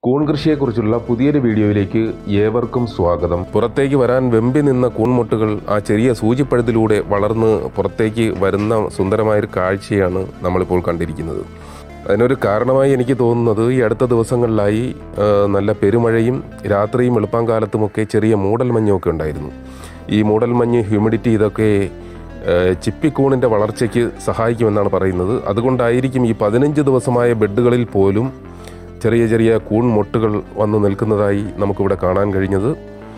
കൂൺ കൃഷിയെക്കുറിച്ചുള്ള പുതിയൊരു വീഡിയോയിലേക്ക് ഏവർക്കും സ്വാഗതം പുറത്തേക്ക് വരാൻ വെമ്പി നിന്ന കൂൺമുട്ടുകൾ ആ ചെറിയ സൂചിപ്പഴുതിലൂടെ വളർന്ന് പുറത്തേക്ക് വരുന്ന സുന്ദരമായൊരു കാഴ്ചയാണ് നമ്മളിപ്പോൾ കണ്ടിരിക്കുന്നത് അതിനൊരു കാരണമായി എനിക്ക് തോന്നുന്നത് ഈ അടുത്ത ദിവസങ്ങളിലായി ആ, നല്ല പെരുമഴയും രാത്രിയും വെളുപ്പാങ്കാലത്തുമൊക്കെ ചെറിയ മൂടൽമഞ്ഞുമൊക്കെ ഉണ്ടായിരുന്നു ഈ മൂടൽമഞ്ഞ് ഹ്യൂമിഡിറ്റി ഇതൊക്കെ ഏഹ് ചിപ്പിക്കൂണിൻ്റെ വളർച്ചയ്ക്ക് സഹായിക്കുമെന്നാണ് പറയുന്നത് അതുകൊണ്ടായിരിക്കും ഈ പതിനഞ്ച് ദിവസമായ ബെഡുകളിൽ പോലും ചെറിയ ചെറിയ കൂൺ മൊട്ടുകൾ വന്ന് നിൽക്കുന്നതായി നമുക്കിവിടെ കാണാൻ കഴിഞ്ഞത്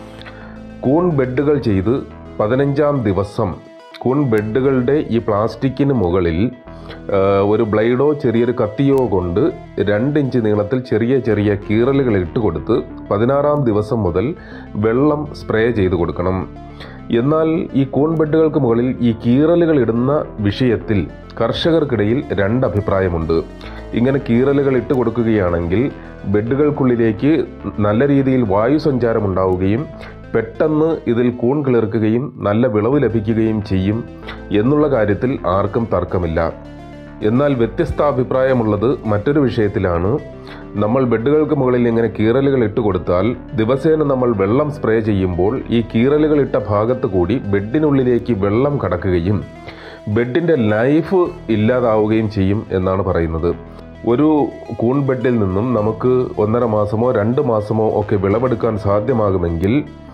കൂൺ ബെഡുകൾ ചെയ്ത് പതിനഞ്ചാം ദിവസം കൂൺ ബെഡുകളുടെ ഈ പ്ലാസ്റ്റിക്കിന് മുകളിൽ ആ, ഒരു ബ്ലേഡോ ചെറിയൊരു കത്തിയോ കൊണ്ട് രണ്ട് ഇഞ്ച് നീളത്തിൽ ചെറിയ ചെറിയ കീറലുകൾ ഇട്ട് കൊടുത്ത് പതിനാറാം ദിവസം മുതൽ വെള്ളം സ്പ്രേ ചെയ്ത് കൊടുക്കണം എന്നാൽ ഈ കൂൺ ബെഡുകൾക്ക് മുകളിൽ ഈ കീറലുകൾ ഇടുന്ന വിഷയത്തിൽ കർഷകർക്കിടയിൽ രണ്ട് അഭിപ്രായമുണ്ട് ഇങ്ങനെ കീറലുകൾ ഇട്ട് കൊടുക്കുകയാണെങ്കിൽ ബെഡുകൾക്കുള്ളിലേക്ക് നല്ല രീതിയിൽ വായു സഞ്ചാരം ഉണ്ടാവുകയും പെട്ടെന്ന് ഇതിൽ കൂൺ കിളിർക്കുകയും നല്ല വിളവ് ലഭിക്കുകയും ചെയ്യും എന്നുള്ള കാര്യത്തിൽ ആർക്കും തർക്കമില്ല എന്നാൽ വ്യത്യസ്ത അഭിപ്രായമുള്ളത് മറ്റൊരു വിഷയത്തിലാണ് നമ്മൾ ബെഡുകൾക്ക് മുകളിൽ ഇങ്ങനെ കീറലുകൾ ഇട്ട് കൊടുത്താൽ ദിവസേന നമ്മൾ വെള്ളം സ്പ്രേ ചെയ്യുമ്പോൾ ഈ കീറലുകൾ ഇട്ട ഭാഗത്ത് കൂടി ബെഡിനുള്ളിലേക്ക് വെള്ളം കടക്കുകയും ബെഡിൻ്റെ ലൈഫ് ഇല്ലാതാവുകയും ചെയ്യും എന്നാണ് പറയുന്നത് ഒരു കൂൺ ബെഡിൽ നിന്നും നമുക്ക് ഒന്നര മാസമോ രണ്ട് മാസമോ ഒക്കെ വിളവെടുക്കാൻ സാധ്യമാകുമെങ്കിൽ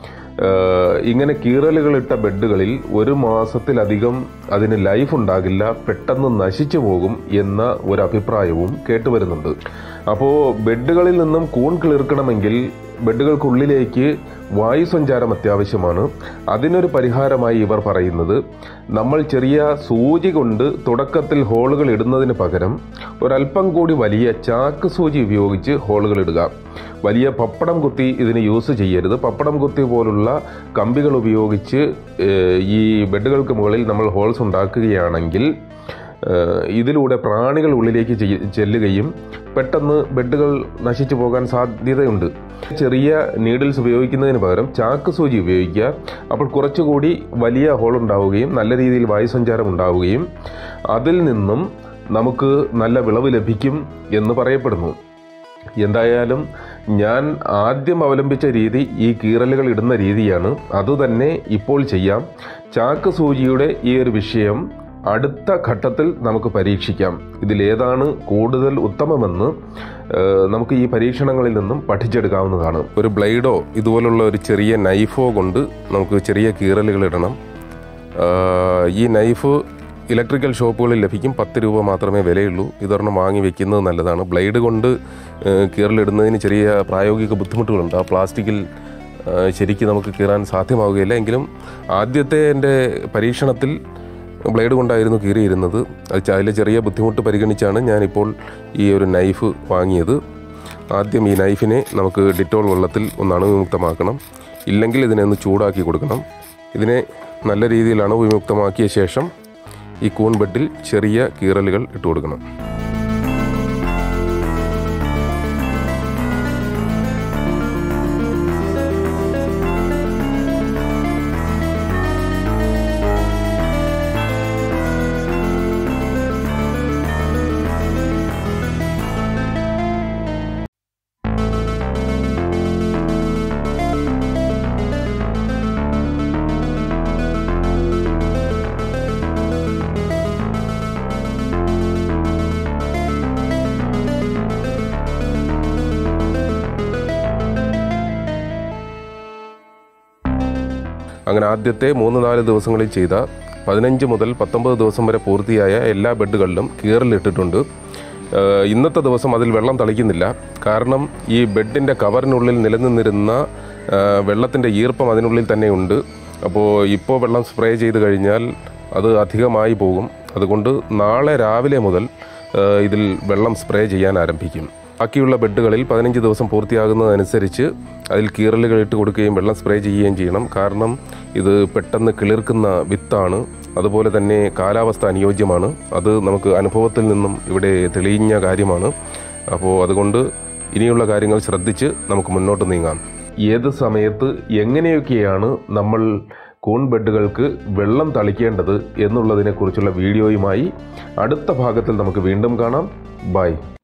ഏഹ്, ഇങ്ങനെ കീറലുകളിട്ട ബെഡുകളിൽ ഒരു മാസത്തിലധികം അതിന് ലൈഫ് ഉണ്ടാകില്ല പെട്ടെന്ന് നശിച്ചു പോകും എന്ന ഒരു അഭിപ്രായവും കേട്ടുവരുന്നുണ്ട് അപ്പോൾ ബെഡുകളിൽ നിന്നും കൂൺ കിളിർക്കണമെങ്കിൽ ബെഡുകൾക്കുള്ളിലേക്ക് വായു സഞ്ചാരം അത്യാവശ്യമാണ് അതിനൊരു പരിഹാരമായി ഇവർ പറയുന്നത് നമ്മൾ ചെറിയ സൂചി കൊണ്ട് തുടക്കത്തിൽ ഹോളുകൾ ഇടുന്നതിന് പകരം ഒരല്പം കൂടി വലിയ ചാക്ക് സൂചി ഉപയോഗിച്ച് ഹോളുകൾ ഇടുക വലിയ പപ്പടം കുത്തി ഇതിന് യൂസ് ചെയ്യരുത് പപ്പടം കുത്തി പോലുള്ള കമ്പികൾ ഉപയോഗിച്ച് ഏഹ്, ഈ ബെഡുകൾക്ക് മുകളിൽ നമ്മൾ ഹോൾസ് ഉണ്ടാക്കുകയാണെങ്കിൽ ഏഹ്, ഇതിലൂടെ പ്രാണികൾ ഉള്ളിലേക്ക് ചെയ്യ- ചെല്ലുകയും പെട്ടെന്ന് ബെഡുകൾ നശിച്ചു പോകാൻ സാധ്യതയുണ്ട് ചെറിയ നീഡിൽസ് ഉപയോഗിക്കുന്നതിന് പകരം ചാക്ക് സൂചി ഉപയോഗിക്കുക അപ്പോൾ കുറച്ചുകൂടി വലിയ ഹോൾ ഉണ്ടാവുകയും നല്ല രീതിയിൽ വായുസഞ്ചാരം ഉണ്ടാവുകയും അതിൽ നിന്നും നമുക്ക് നല്ല വിളവ് ലഭിക്കും എന്ന് പറയപ്പെടുന്നു എന്തായാലും ഞാൻ ആദ്യം അവലംബിച്ച രീതി ഈ കീറലുകൾ ഇടുന്ന രീതിയാണ് അതുതന്നെ ഇപ്പോൾ ചെയ്യാം ചാക്ക് സൂചിയുടെ ഈ ഒരു വിഷയം അടുത്ത ഘട്ടത്തിൽ നമുക്ക് പരീക്ഷിക്കാം ഇതിലേതാണ് കൂടുതൽ ഉത്തമമെന്ന് ഏഹ്, നമുക്ക് ഈ പരീക്ഷണങ്ങളിൽ നിന്നും പഠിച്ചെടുക്കാവുന്നതാണ് ഒരു ബ്ലേഡോ ഇതുപോലുള്ള ഒരു ചെറിയ നൈഫോ കൊണ്ട് നമുക്ക് ചെറിയ കീറലുകൾ ഇടണം ആഹ്, ഈ നൈഫ് ഇലക്ട്രിക്കൽ ഷോപ്പുകളിൽ ലഭിക്കും പത്ത് രൂപ മാത്രമേ വിലയുള്ളൂ ഇതൊരെണ്ണം വാങ്ങി വെക്കുന്നത് നല്ലതാണ് ബ്ലേഡ് കൊണ്ട് ഏഹ്, കീറലിടുന്നതിന് ചെറിയ പ്രായോഗിക ബുദ്ധിമുട്ടുകളുണ്ട് ആ പ്ലാസ്റ്റിക്കിൽ ഏഹ്, ശരിക്ക് നമുക്ക് കീറാൻ സാധ്യമാവുകയില്ല എങ്കിലും ആദ്യത്തെ എൻ്റെ പരീക്ഷണത്തിൽ ബ്ലേഡ് കൊണ്ടായിരുന്നു കീറിയിരുന്നത് അത് ച- അതിലെ ചെറിയ ബുദ്ധിമുട്ട് പരിഗണിച്ചാണ് ഞാനിപ്പോൾ ഈ ഒരു നൈഫ് വാങ്ങിയത് ആദ്യം ഈ നൈഫിനെ നമുക്ക് ഡിറ്റോൾ വെള്ളത്തിൽ ഒന്ന് അണുവിമുക്തമാക്കണം ഇല്ലെങ്കിൽ ഇതിനെ ഒന്ന് ചൂടാക്കി കൊടുക്കണം ഇതിനെ നല്ല രീതിയിൽ അണുവിമുക്തമാക്കിയ ശേഷം ഈ കൂൺ ബെഡിൽ ചെറിയ കീറലുകൾ ഇട്ട് കൊടുക്കണം അങ്ങനെ ആദ്യത്തെ മൂന്ന് നാല് ദിവസങ്ങളിൽ ചെയ്ത പതിനഞ്ച് മുതൽ പത്തൊമ്പത് ദിവസം വരെ പൂർത്തിയായ എല്ലാ ബെഡുകളിലും കീറലിട്ടിട്ടുണ്ട് ഏഹ് ഇന്നത്തെ ദിവസം അതിൽ വെള്ളം തളിക്കുന്നില്ല കാരണം ഈ ബെഡിൻ്റെ കവറിനുള്ളിൽ നിലനിന്നിരുന്ന വെള്ളത്തിൻ്റെ ഈർപ്പം അതിനുള്ളിൽ തന്നെയുണ്ട് അപ്പോൾ ഇപ്പോൾ വെള്ളം സ്പ്രേ ചെയ്ത് കഴിഞ്ഞാൽ അത് അധികമായി പോകും അതുകൊണ്ട് നാളെ രാവിലെ മുതൽ ഏഹ് ഇതിൽ വെള്ളം സ്പ്രേ ചെയ്യാൻ ആരംഭിക്കും ബാക്കിയുള്ള ബെഡുകളിൽ പതിനഞ്ച് ദിവസം പൂർത്തിയാകുന്നതനുസരിച്ച് അതിൽ കീറലുകൾ ഇട്ട് കൊടുക്കുകയും വെള്ളം സ്പ്രേ ചെയ്യുകയും ചെയ്യണം കാരണം ഇത് പെട്ടെന്ന് കിളിർക്കുന്ന വിത്താണ് അതുപോലെ തന്നെ കാലാവസ്ഥ അനുയോജ്യമാണ് അത് നമുക്ക് അനുഭവത്തിൽ നിന്നും ഇവിടെ തെളിഞ്ഞ കാര്യമാണ് അപ്പോൾ അതുകൊണ്ട് ഇനിയുള്ള കാര്യങ്ങൾ ശ്രദ്ധിച്ച് നമുക്ക് മുന്നോട്ട് നീങ്ങാം ഏത് സമയത്ത് എങ്ങനെയൊക്കെയാണ് നമ്മൾ കൂൺ ബെഡുകൾക്ക് വെള്ളം തളിക്കേണ്ടത് എന്നുള്ളതിനെക്കുറിച്ചുള്ള വീഡിയോയുമായി അടുത്ത ഭാഗത്തിൽ നമുക്ക് വീണ്ടും കാണാം ബൈ